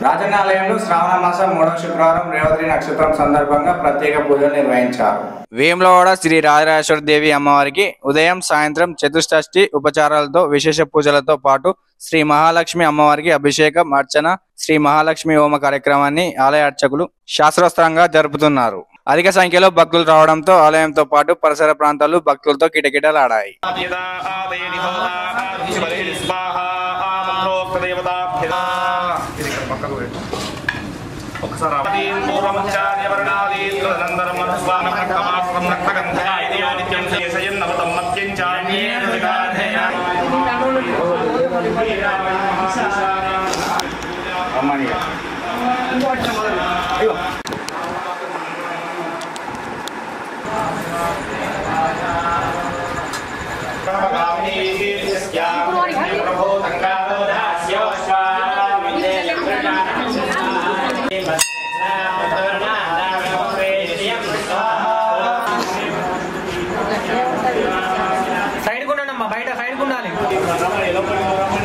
రాజన్న ఆలయంలో శ్రావణ మాసం మూడవ శుక్రవారం రేవతి నక్షత్రం సందర్భంగా ప్రత్యేక పూజలు నిర్వహించారు వేములవాడ శ్రీ రాజరాజేశ్వర దేవి అమ్మవారికి ఉదయం సాయంత్రం చతుష్షష్ఠి ఉపచారాలతో విశేష పూజలతో పాటు శ్రీ మహాలక్ష్మి అమ్మవారికి అభిషేకం అర్చన శ్రీ మహాలక్ష్మి హోమ కార్యక్రమాన్ని ఆలయ అర్చకులు శాస్త్రోత్సవంగా జరుపుతున్నారు అధిక సంఖ్యలో భక్తులు రావడంతో ఆలయంతో పాటు పరిసర ప్రాంతాలు భక్తులతో కిటకిటలాడాయి యదా ఆదయని భవతాధిపతి స్వాహా మంత్రోక్తదేవతాభ్యదా ఇది ఇక్కడ పక్కకు పెట్టు ఒకసారి ఆదీన్ పూర్వముచ్చార్య వర్ణాదీన్ తదనంతరం అనుస్వానం రక్తమాస్త్రం రక్తగంధా ఇది నిత్యం శేషయన్ నవతం మత్యం చాన్యేన విగాధయ అమ్మనిగా ప్రభో తంగారో దాస్యో స్వామితే సైడ్ ఉండండి అమ్మా బయట సైడ్ ఉండాలి లోపలికి